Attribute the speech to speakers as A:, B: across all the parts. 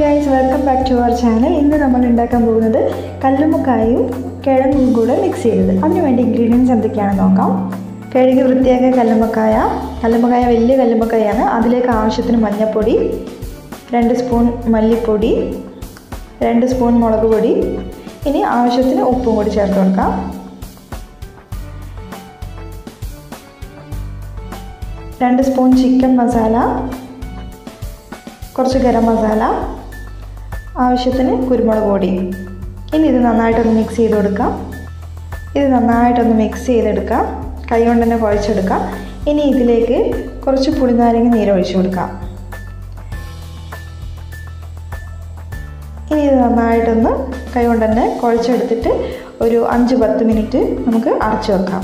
A: guys welcome back to our channel ഇന്ന് നമ്മൾ ഉണ്ടാക്കാൻ പോകുന്നത് കല്ലുമ്മക്കായും കിഴങ്ങും കൂടെ മിക്സ് ചെയ്തത് അതിനുവേണ്ടി ഇൻഗ്രീഡിയൻസ് എന്തൊക്കെയാണെന്ന് നോക്കാം കഴുകി വൃത്തിയാക്കിയ കല്ലുമ്മക്കായ കല്ലുമ്മക്കായ വലിയ കല്ലുമ്മക്കായാണ് അതിലേക്ക് ആവശ്യത്തിന് മഞ്ഞൾപ്പൊടി രണ്ട് സ്പൂൺ മല്ലിപ്പൊടി രണ്ട് സ്പൂൺ മുളക് പൊടി ഇനി ആവശ്യത്തിന് ഉപ്പും കൂടി ചേർത്ത് കൊടുക്കാം രണ്ട് സ്പൂൺ ചിക്കൻ മസാല കുറച്ച് ഗരം മസാല ആവശ്യത്തിന് കുരുമുളക് പൊടി ഇനി ഇത് നന്നായിട്ടൊന്ന് മിക്സ് ചെയ്ത് കൊടുക്കാം ഇത് നന്നായിട്ടൊന്ന് മിക്സ് ചെയ്തെടുക്കാം കൈ കൊണ്ട് തന്നെ കുഴച്ചെടുക്കാം ഇനി ഇതിലേക്ക് കുറച്ച് പുളിനാരങ്ങ നീര് ഒഴിച്ചു കൊടുക്കാം ഇനി ഇത് നന്നായിട്ടൊന്ന് കൈ കൊണ്ട് തന്നെ കുഴച്ചെടുത്തിട്ട് ഒരു അഞ്ച് പത്ത് മിനിറ്റ് നമുക്ക് അടച്ചു വെക്കാം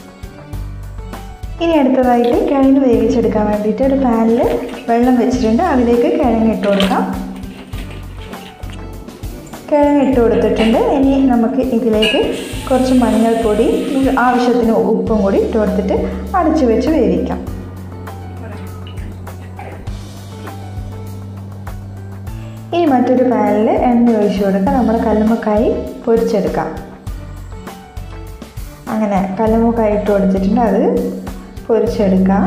A: ഇനി അടുത്തതായിട്ട് കിഴങ്ങ് വേവിച്ചെടുക്കാൻ വേണ്ടിയിട്ട് ഒരു പാനിൽ വെള്ളം വെച്ചിട്ടുണ്ട് അതിലേക്ക് കിഴങ്ങ് ഇട്ട് കൊടുക്കാം കിഴങ്ങ് ഇട്ട് കൊടുത്തിട്ടുണ്ട് ഇനി നമുക്ക് ഇതിലേക്ക് കുറച്ച് മഞ്ഞൾപ്പൊടി ആവശ്യത്തിന് ഉപ്പും കൂടി ഇട്ട് കൊടുത്തിട്ട് അടച്ചു വെച്ച് വേവിക്കാം ഇനി മറ്റൊരു പാനിൽ എണ്ണ ഒഴിച്ചു കൊടുക്കാം നമ്മൾ കല്ലുമ്മക്കായി പൊരിച്ചെടുക്കാം അങ്ങനെ കല്ലുമ്മക്കായി ഇട്ട് കൊടുത്തിട്ടുണ്ട് അത് പൊരിച്ചെടുക്കാം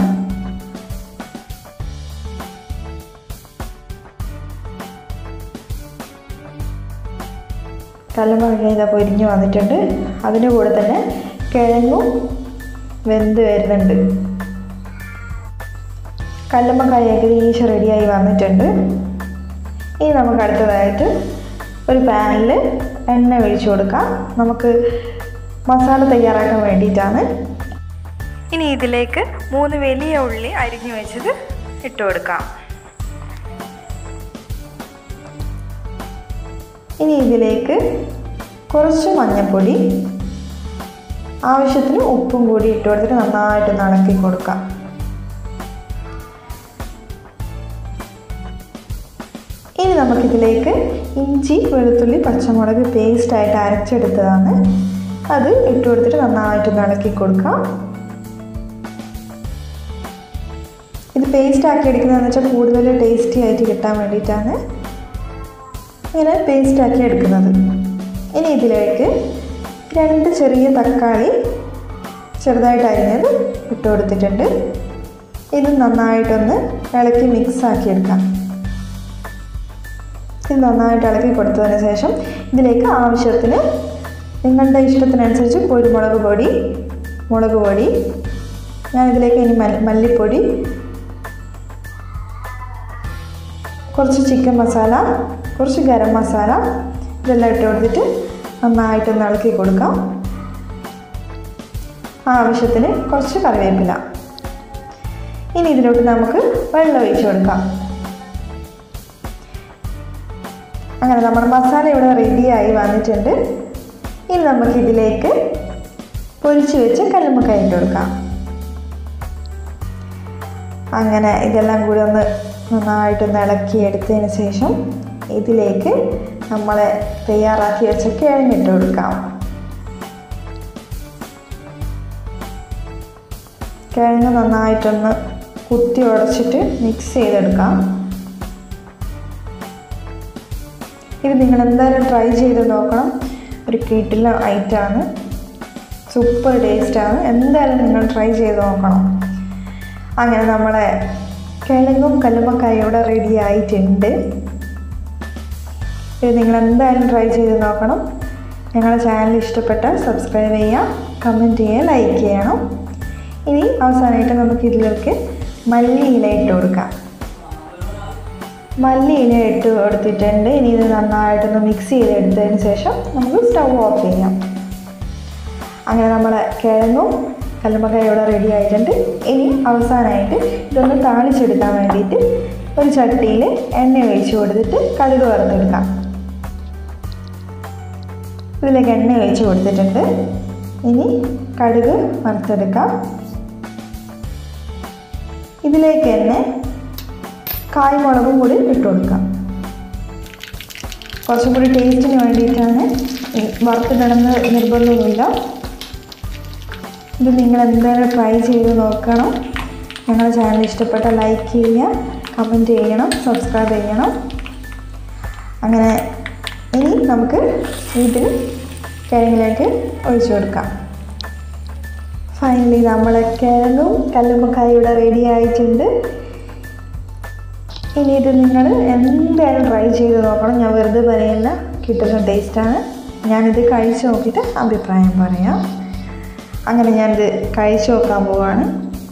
A: കല്ലുമ്മ ഇതാ പൊരിഞ്ഞ് വന്നിട്ടുണ്ട് അതിൻ്റെ കൂടെ തന്നെ കിഴങ്ങും വെന്ത് വരുന്നുണ്ട് കല്ലുമ്മക്കായ ഏകദേശം റെഡിയായി വന്നിട്ടുണ്ട് ഇനി നമുക്ക് അടുത്തതായിട്ട് ഒരു പാനിൽ എണ്ണ ഒഴിച്ചു കൊടുക്കാം നമുക്ക് മസാല തയ്യാറാക്കാൻ വേണ്ടിയിട്ടാണ് ഇനി ഇതിലേക്ക് മൂന്ന് വലിയ ഉള്ളി അരിഞ്ഞു വെച്ചത് ഇട്ട് കൊടുക്കാം ഇനി ഇതിലേക്ക് കുറച്ച് മഞ്ഞൾപ്പൊടി ആവശ്യത്തിന് ഉപ്പും കൂടി ഇട്ട് കൊടുത്തിട്ട് നന്നായിട്ട് ഇളക്കി കൊടുക്കാം ഇനി നമുക്കിതിലേക്ക് ഇഞ്ചി വെളുത്തുള്ളി പച്ചമുളക് പേസ്റ്റായിട്ട് അരച്ചെടുത്തതാണ് അത് ഇട്ട് കൊടുത്തിട്ട് നന്നായിട്ട് ഇളക്കി കൊടുക്കാം ഇത് പേസ്റ്റ് ആക്കി എടുക്കുന്നതെന്ന് വെച്ചാൽ കൂടുതൽ ടേസ്റ്റി ആയിട്ട് കിട്ടാൻ വേണ്ടിയിട്ടാണ് ഇങ്ങനെ പേസ്റ്റ് ആക്കി എടുക്കുന്നത് ഇനി ഇതിലേക്ക് രണ്ട് ചെറിയ തക്കാളി ചെറുതായിട്ട് അരിഞ്ഞത് ഇട്ട് കൊടുത്തിട്ടുണ്ട് ഇത് നന്നായിട്ടൊന്ന് ഇളക്കി മിക്സ് ആക്കി എടുക്കാം ഇത് നന്നായിട്ട് ഇളക്കി കൊടുത്തതിന് ശേഷം ഇതിലേക്ക് ആവശ്യത്തിന് നിങ്ങളുടെ ഇഷ്ടത്തിനനുസരിച്ച് കുരുമുളക് പൊടി മുളക് പൊടി ഞാൻ ഇതിലേക്ക് ഇനി മല്ലിപ്പൊടി കുറച്ച് ചിക്കൻ മസാല കുറച്ച് ഗരം മസാല ഇതെല്ലാം ഇട്ട് കൊടുത്തിട്ട് നന്നായിട്ടൊന്ന് ഇളക്കി കൊടുക്കാം ആവശ്യത്തിന് കുറച്ച് കറിവേപ്പില ഇനി ഇതിലോട്ട് നമുക്ക് വെള്ളം ഒഴിച്ചു കൊടുക്കാം അങ്ങനെ നമ്മുടെ മസാല ഇവിടെ റെഡിയായി വന്നിട്ടുണ്ട് ഇനി നമുക്ക് ഇതിലേക്ക് പൊരിച്ച് വെച്ച് കല്ലുമ്മക്കായ ഇട്ട് കൊടുക്കാം അങ്ങനെ ഇതെല്ലാം കൂടി ഒന്ന് നന്നായിട്ടൊന്ന് ഇളക്കി എടുത്തതിന് ശേഷം ഇതിലേക്ക് നമ്മൾ തയ്യാറാക്കി വെച്ച കിഴങ്ങിട്ട് കൊടുക്കാം കിഴങ്ങ് നന്നായിട്ടൊന്ന് കുത്തി ഉടച്ചിട്ട് മിക്സ് ചെയ്തെടുക്കാം ഇത് നിങ്ങൾ എന്തായാലും ട്രൈ ചെയ്ത് നോക്കണം ഒരു കിട്ടില്ല ഐറ്റാണ് സൂപ്പർ ടേസ്റ്റാണ് എന്തായാലും നിങ്ങൾ ട്രൈ ചെയ്ത് നോക്കണം അങ്ങനെ നമ്മളെ കിഴങ്ങും കല്ലുമ്മക്കായും ഇവിടെ റെഡി ആയിട്ടുണ്ട് ഇത് നിങ്ങൾ എന്തായാലും ട്രൈ ചെയ്ത് നോക്കണം ഞങ്ങളുടെ ചാനൽ ഇഷ്ടപ്പെട്ടാൽ സബ്സ്ക്രൈബ് ചെയ്യുക കമൻറ്റ് ചെയ്യുക ലൈക്ക് ചെയ്യണം ഇനി അവസാനമായിട്ട് നമുക്ക് ഇതിലേക്ക് മല്ലി ഇല ഇട്ട് കൊടുക്കാം മല്ലി ഇല ഇട്ട് കൊടുത്തിട്ടുണ്ട് ഇനി ഇത് നന്നായിട്ടൊന്ന് മിക്സ് ചെയ്തെടുത്തതിന് ശേഷം നമുക്ക് സ്റ്റൗ ഓഫ് ചെയ്യാം അങ്ങനെ നമ്മുടെ കിഴങ്ങും കല്ലുമ്മക്കായ ഇവിടെ റെഡി ആയിട്ടുണ്ട് ഇനി അവസാനമായിട്ട് ഇതൊന്ന് താളിച്ചെടുക്കാൻ വേണ്ടിയിട്ട് ഒരു ചട്ടിയിൽ എണ്ണ ഒഴിച്ച് കൊടുത്തിട്ട് കടുക് വറുത്തെടുക്കാം ഇതിലേക്ക് എണ്ണ ഒഴിച്ച് കൊടുത്തിട്ടുണ്ട് ഇനി കടുക് വറുത്തെടുക്കാം ഇതിലേക്ക് തന്നെ കായ്മുളകും കൂടി ഇട്ട് കൊടുക്കാം കുറച്ചും കൂടി ടേസ്റ്റിന് വേണ്ടിയിട്ടാണ് വറുത്തിടണമെന്ന് നിർബന്ധമൊന്നുമില്ല ഇത് നിങ്ങൾ എന്തായാലും ട്രൈ ചെയ്ത് നോക്കണം ഞങ്ങളുടെ ചാനൽ ഇഷ്ടപ്പെട്ട ലൈക്ക് ചെയ്യുക കമൻറ്റ് ചെയ്യണം സബ്സ്ക്രൈബ് ചെയ്യണം അങ്ങനെ ഇനി നമുക്ക് വീട്ടിൽ കിഴങ്ങിലേക്ക് ഒഴിച്ചു കൊടുക്കാം ഫൈനലി നമ്മളെ കിഴങ്ങും കല്ലുമ്മക്കായും ഇവിടെ റെഡി ആയിട്ടുണ്ട് ഇനി ഇത് നിങ്ങൾ എന്തായാലും ട്രൈ ചെയ്ത് നോക്കണം ഞാൻ വെറുതെ പറയില്ല കിട്ടുന്ന ടേസ്റ്റാണ് ഞാനിത് കഴിച്ച് നോക്കിയിട്ട് അഭിപ്രായം പറയാം അങ്ങനെ ഞാനിത് കഴിച്ച് നോക്കാൻ പോവാണ്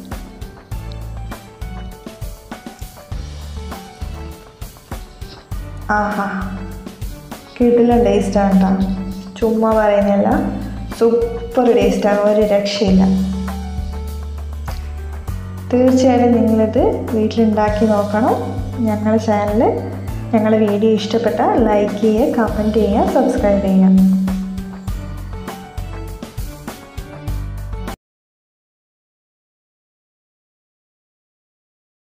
A: ആഹാ കിട്ടില്ല ടേസ്റ്റാണ് കേട്ടോ ചുമ്മാ പറയുന്നില്ല സൂപ്പർ ടേസ്റ്റാണ് ഒരു രക്ഷയില്ല തീർച്ചയായിട്ടും നിങ്ങളിത് വീട്ടിലുണ്ടാക്കി നോക്കണം ഞങ്ങളുടെ ചാനൽ ഞങ്ങളുടെ വീഡിയോ ഇഷ്ടപ്പെട്ടാൽ ലൈക്ക് ചെയ്യുക കമൻറ്റ് ചെയ്യുക സബ്സ്ക്രൈബ് ചെയ്യുക